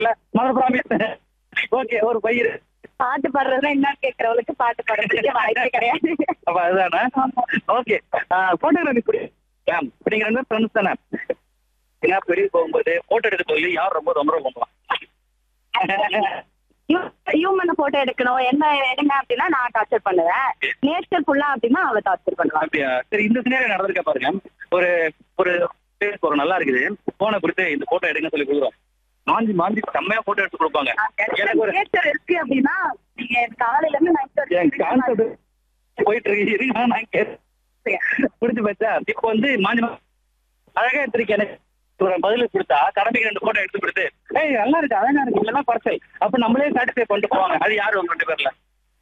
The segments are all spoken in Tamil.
மதர் ப்ராமிஸ் ஓகே ஒரு பயிர் பாட்டு பாடுறதுனா என்னன்னு கேக்குறவளுக்கு பாட்டு பாடுறதுக்கு வாய்ப்பே கிடையாது அப்ப அதுதானே ஓகே போட்டோகிராஃபி பிடிக்கும் இப்ப நீங்க ரெண்டு ஃப்ரெண்ட்ஸ் தானே ஏன்னா பெரிய போகும்போது போட்டோ எடுக்க சொல்லி யார் ரொம்ப ரொம்ப போகலாம் ஹியூமன் போட்டோ எடுக்கணும் என்ன எடுங்க அப்படின்னா நான் டார்ச்சர் பண்ணுவேன் நேச்சர் ஃபுல்லா அப்படின்னா அவ டார்ச்சர் பண்ணுவாங்க அப்படியா சரி இந்த சினேரியம் நடந்திருக்க பாருங்க ஒரு ஒரு place ஒரு நல்லா இருக்குது போனை கொடுத்து இந்த போட்டோ எடுங்க சொல்லி கொடுக்குறோம் மாஞ்சி மாஞ்சி செம்மையா போட்டோ எடுத்து கொடுப்பாங்க எனக்கு ஒரு நேச்சர் இருக்கு அப்படின்னா நீங்க காலையில இருந்து நைட் என் கான்செப்ட் போயிட்டு இருக்கு இருங்க நான் கேட்டேன் புரிஞ்சு போச்சா இப்போ வந்து மாஞ்சி மா- அழகா எடுத்திருக்கேன் எனக்கு ஒரு பதில் கொடுத்தா கடமைக்கு ரெண்டு போட்டோ எடுத்து கொடுத்து ஏய் நல்லா இருக்கு அழகா இருக்கு இல்லைன்னா பார்சல் அப்ப நம்மளே சாட்டிஸ்ஃபை பண்ணிட்டு போவாங்க அது யாரு உங்க ரெண்டு பேர்ல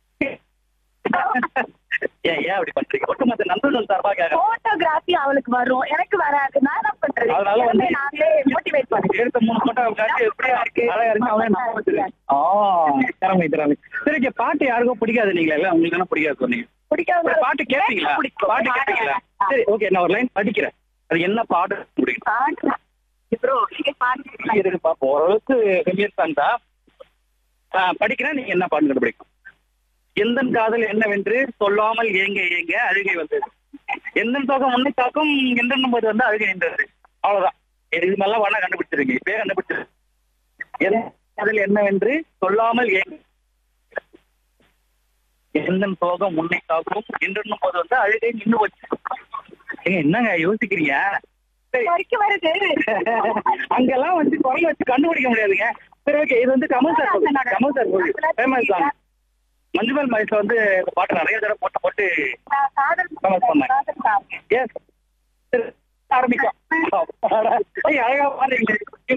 ஏன் ஏன் அப்படி பண்றீங்க ஒட்டுமொத்த நண்பர்கள் சார்பாக கேக்குறேன். போட்டோகிராஃபி அவளுக்கு வரும் எனக்கு வராது நான் என்ன பண்றது அதனால வந்து எல்லாமே நாங்களே மோட்டிவேட் பண்ணுறோம் எடுத்த மூணு போட்டோ காட்டி எப்படியா இருக்கு அழகா இருக்கு அவன் நான் வச்சிருக்கேன் ஆ திறமை திறமை சரி okay, பாட்டு யாருக்கும் பிடிக்காது நீங்களா இல்ல உங்களுக்கு தானே பிடிக்காது சொன்னீங்க பிடிக்காத ஒரு பாட்டு கேட்பீங்களா பாட்டு கேட்பீங்களா சரி ஓகே நான் ஒரு லைன் படிக்கிறேன் அது என்ன பாட்டு பிடிக்கும் பாட்டு ப்ரோ நீங்க பாட்டு இருக்கு பாப்போம் ஓரளவுக்கு ஃபெமிலியர் சாங் தான் ஆ, படிக்கிறேன் நீங்க என்ன பாட்டு கண்டுபிடிக்கும் எந்த காதல் என்னவென்று சொல்லாமல் ஏங்க ஏங்க அழுகை வந்தது எந்த தோகம் உன்னை தாக்கும் என்றும் போது வந்து அழுகை நின்றது அவ்வளவுதான் இது மாதிரிலாம் வேணா கண்டுபிடிச்சிருங்க இப்பயே கண்டுபிடிச்சிருங்க எந்த காதல் என்னவென்று சொல்லாமல் ஏங்க எந்த சோகம் உன்னை தாக்கும் என்றும் போது வந்து அழுகை நின்று வச்சு ஏங்க என்னங்க யோசிக்கிறீங்க சரி வரைக்கும் வருது அங்கெல்லாம் வந்து குரல் வச்சு கண்டுபிடிக்க முடியாதுங்க சரி ஓகே இது வந்து Kamal sir movie. Kamal sir famous song Manjummel மயசுல வந்து இந்த பாட்டு நிறைய தடவை போட்டு போட்டு நான் காதல் Promise பண்ணேன். காதல் தான். எஸ் ஆரம்பிக்கும் அப்பாடா. ஐய், அழகா பாடுறீங்க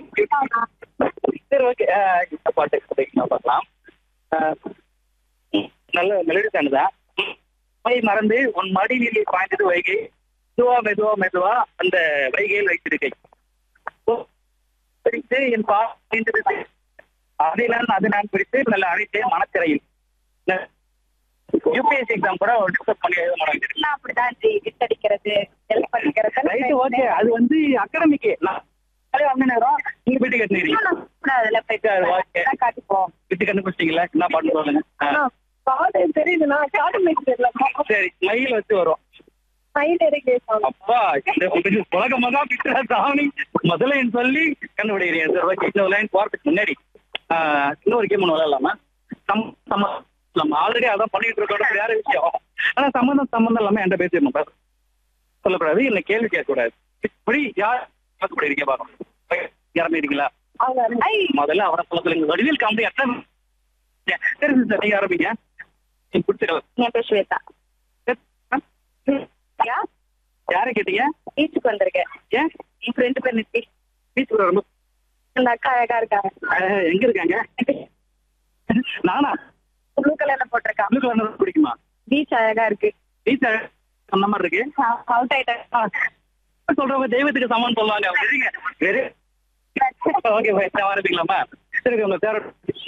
சரி ஓகே இந்த பாட்டு நான் பார்க்கலாம் அஹ், நல்ல மெலடி சாங் தான் மை மறந்து உன் மடியில் பாய்ந்தது வைகை மெதுவா மெதுவா மெதுவா அந்த வைகையில் வைத்திருக்கை ஓ, பிடித்து என் பாய்ந்தது அதை நான் அதை நான் பிடித்து நல்ல அழைத்தேன் மனத்திரையில் யூபிஎஸ்சி எக்ஸாம் கூட டிஸ்கஸ் பண்ணி எழுத மாட்டாங்க நான் அப்படிதான் ஜி வித் அடிக்கிறது ஹெல்ப் பண்ணிக்கிறது ரைட் ஓகே அது வந்து அகாடமிக்கு நான் அதே வந்து நேரம் நீங்க போயிட்டு கட்டுனீங்க அதுல போயிட்டு சரி, okay. அதான் காட்டிப்போம் விட்டு கண்டுபிடிச்சிங்களா என்ன பாட்டு சொல்லுங்க ஆ, பாடு தெரியுதுண்ணா காட்டு தெரியல சரி மயில் வச்சு வரும் மைண்ட் இருக்கு அப்பா இந்த உங்களுக்கு உலகமா தான் பிக்சரா சாமி முதல்ல என் சொல்லி கண்டுபிடிக்கிறீங்க சார் ஓகே இன்னொரு லைன் போறதுக்கு முன்னாடி ஆ, இன்னொரு கேம் ஒன்று விளையாடலாமா சம் சம்ம நம்ம ஆல்ரெடி அதான் பண்ணிட்டு இருக்கோட வேற விஷயம் ஆனா சம்மந்தம் சம்மந்தம் இல்லாம என்கிட்ட பேசிடணும் பாரு. சொல்லக்கூடாது என்ன கேள்வி கேட்கக்கூடாது இப்படி யார் பார்க்கப்படுறீங்க பார்க்கணும் இறங்கிட்டீங்களா அவங்க ஐ முதல்ல அவரை சொல்ல சொல்லுங்க வடிவேல் காமெடி அட்டன் தெரிஞ்சு சார் நீங்க ஆரம்பிங்க நீங்க பிடிச்சிருக்க என் பேர் ஸ்வேதா யா யாரை கேட்டீங்க பீச்சுக்கு வந்திருக்கேன் ஏன் என் ஃப்ரெண்டு பேர் நித்தி பீச் ரொம்ப அந்த அக்கா அழகா இருக்காங்க அஹ், எங்க இருக்காங்க நானா ப்ளூ கலர்ல போட்டிருக்கான் ப்ளூ கலர் பிடிக்குமா பீச் அழகா இருக்கு பீச் அந்த மாதிரி இருக்கு அவுட் ஆயிட்டேன் ஆ, சொல்றவங்க தெய்வத்துக்கு சமம் சொல்லுவாங்க வெறிங்க வெரி ஓகே நான் ஆரம்பிக்கலாமா சரி உங்க பேர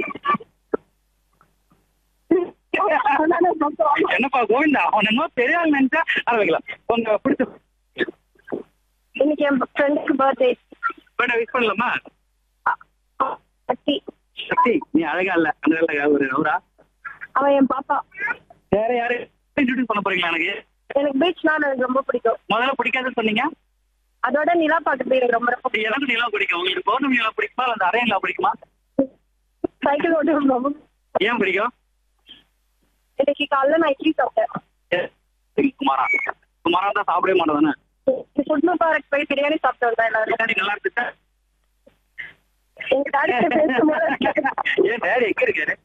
என்னப்பா கோவிந்தா அவன் என்ன பெரிய ஆள் நினைச்சா ஆரம்பிக்கலாம் உங்க பிடிச்ச இன்னைக்கு என் ஃப்ரெண்டுக்கு பர்த்டே வேணா விஷ் பண்ணலாமா சக்தி சக்தி நீ அழகா இல்ல அந்த வேலை ஒரு அவரா அவன் என் பாப்பா வேற யாரு இன்ட்ரடியூஸ் பண்ண போறீங்களா எனக்கு எனக்கு பீச்னா எனக்கு ரொம்ப பிடிக்கும் முதல்ல பிடிக்காதுன்னு சொன்னீங்க அதோட நிலா பார்க்கறது எனக்கு ரொம்ப ரொம்ப அப்படி எனக்கு நிலா பிடிக்கும் உங்களுக்கு பௌர்ணமி நிலா பிடிக்குமா இல்ல அந்த அரையன் நிலா பிடிக்குமா சைக்கிள் ஓட்டு ரொம்ப ஏன் பிடிக்கும் இன்னைக்கு காலைல நான் இட்லி சாப்பிட்டேன் ஏ, குமாரா குமாரா தான் சாப்பிடவே மாட்டேதானே ஃபுட் பார்க் போய் பிரியாணி சாப்பிட்டு வந்தேன் எல்லாரும் பிரியாணி நல்லா இருந்துச்சா எங்க டாடி பேசும்போது ஏன் டேடி எங்க இருக்காரு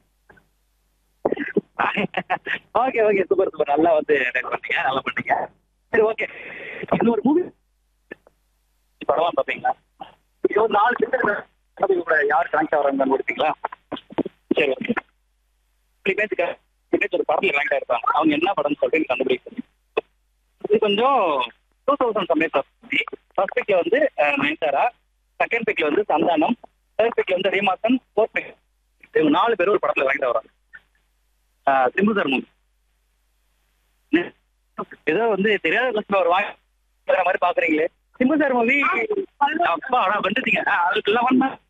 ஓகே ஓகே சூப்பர் சூப்பர் நல்லா வந்து ரெடி பண்ணீங்க நல்லா பண்ணீங்க சரி ஓகே இது ஒரு மூவி படம் பார்ப்பீங்களா இது ஒரு நாலு பேர் கூட யார் கனெக்ட் ஆகிறாங்கன்னு கொடுத்தீங்களா சரி ஓகே இப்படி பேசுக்க பேச்சு ஒரு படத்துல கனெக்ட் ஆயிருப்பாங்க அவங்க என்ன படம்னு சொல்லிட்டு கண்டுபிடிக்க இது கொஞ்சம் டூ தௌசண்ட் சமயம் ஃபர்ஸ்ட் பிக்ல வந்து அஹ், நயன்தாரா செகண்ட் பிக்ல வந்து சந்தானம் தேர்ட் பிக்ல வந்து ரீமாசன் ஃபோர்த் பிக் இவங்க நாலு பேரும் ஒரு படத்துல வாங்கிட்டு வராங்க சிம்பு சார் மூவி ஏதோ வந்து தெரியாத கிளாஸ்ல ஒரு வாங்க மாதிரி பாக்குறீங்களே சிம்பு சார் மூவி அப்பா ஆனா வந்துட்டீங்க ஆ, அதுக்கு லெவன்